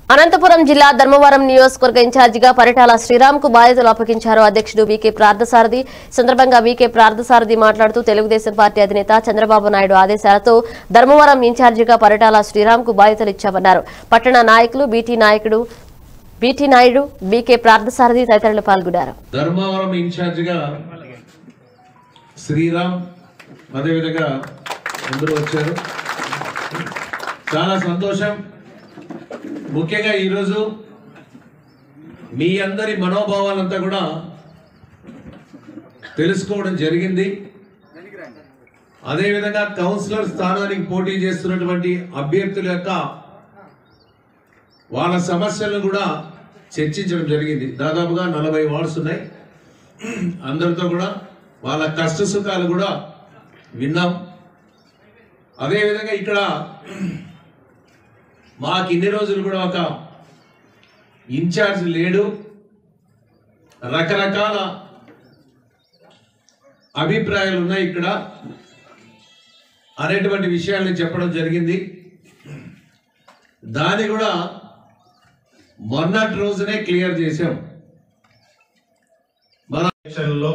అనంతపురం జిల్లా ధర్మవరం నియోజకవర్గ ఇన్ఛార్జిగా పరిటాల శ్రీరామ్ కు బాధ్యతలు అప్పగించారు అధ్యక్షుడు వీకే ప్రార్థసారథి సందర్భంగా వీకే ప్రార్థసారథి మాట్లాడుతూ తెలుగుదేశం పార్టీ అధినేత చంద్రబాబు నాయుడు ఆదేశాలతో ధర్మవరం ఇన్ఛార్జిగా పరిటాల శ్రీరామ్ కు బాధ్యతలు ఇచ్చామన్నారు పట్టణ నాయకులు బీటీ నాయకుడు బీటీ నాయుడు బీకే ప్రార్థసారథి తదితరులు పాల్గొన్నారు ధర్మవరం ఇన్ఛార్జిగా శ్రీరామ్ అదేవిధంగా అందరూ వచ్చారు చాలా సంతోషం ముఖ్యంగా ఈరోజు మీ అందరి మనోభావాలంతా కూడా తెలుసుకోవడం జరిగింది అదేవిధంగా కౌన్సిలర్ స్థానానికి పోటీ చేస్తున్నటువంటి అభ్యర్థుల యొక్క వాళ్ళ సమస్యలను కూడా చర్చించడం జరిగింది దాదాపుగా నలభై వార్డ్స్ ఉన్నాయి అందరితో కూడా వాళ్ళ కష్ట సుఖాలు కూడా విన్నాం అదేవిధంగా ఇక్కడ మాకు ఇన్ని రోజులు కూడా ఒక ఇన్ఛార్జ్ లేడు రకరకాల అభిప్రాయాలు ఉన్నాయి ఇక్కడ అనేటువంటి విషయాల్ని చెప్పడం జరిగింది దాన్ని కూడా మొన్నటి రోజునే క్లియర్ చేశాం మన ఎలక్షన్లలో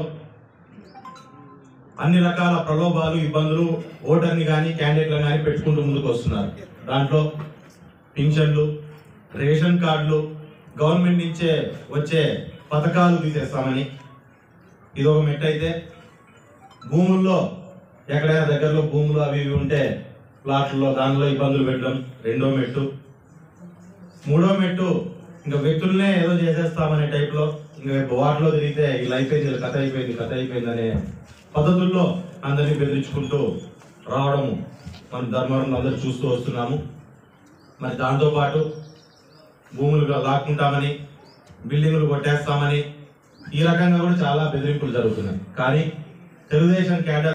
అన్ని రకాల ప్రలోభాలు ఇబ్బందులు ఓటర్ని కానీ క్యాండిడేట్లను కానీ పెట్టుకుంటూ ముందుకు వస్తున్నారు దాంట్లో పింఛన్లు రేషన్ కార్డులు గవర్నమెంట్ నుంచే వచ్చే పథకాలు తీసేస్తామని ఇది ఒక మెట్టు అయితే భూముల్లో ఎక్కడైనా దగ్గరలో భూములు అవి ఇవి ఉంటే ప్లాట్లలో దానిలో ఇబ్బందులు పెట్టడం రెండో మెట్టు మూడో మెట్టు ఇంకా వ్యక్తులనే ఏదో చేసేస్తామనే టైప్ లో ఇంకా వాటిలో తిరిగితే ఇలా అయిపోయింది ఇలా కథ అయిపోయింది కథ అయిపోయింది అనే పద్ధతుల్లో అందరినీ బెదిరించుకుంటూ రావడము మన ధర్మవరంలో అందరూ చూస్తూ వస్తున్నాము మరి దాంతో పాటు భూములు లాక్కుంటామని బిల్డింగులు కొట్టేస్తామని ఈ రకంగా కూడా చాలా బెదిరింపులు జరుగుతున్నాయి కానీ తెలుగుదేశం క్యాడర్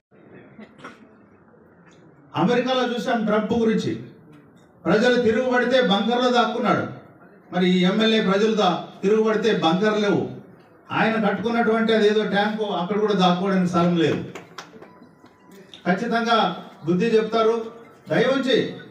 అమెరికాలో చూసాం ట్రంప్ గురించి ప్రజలు తిరుగుబడితే బంకర్లో దాక్కున్నాడు మరి ఈ ఎమ్మెల్యే ప్రజలు దా తిరుగుబడితే బంకర్ లేవు ఆయన కట్టుకున్నటువంటి అదేదో ట్యాంకు అక్కడ కూడా దాక్కోవడానికి స్థలం లేదు ఖచ్చితంగా బుద్ధి చెప్తారు దయవుంచి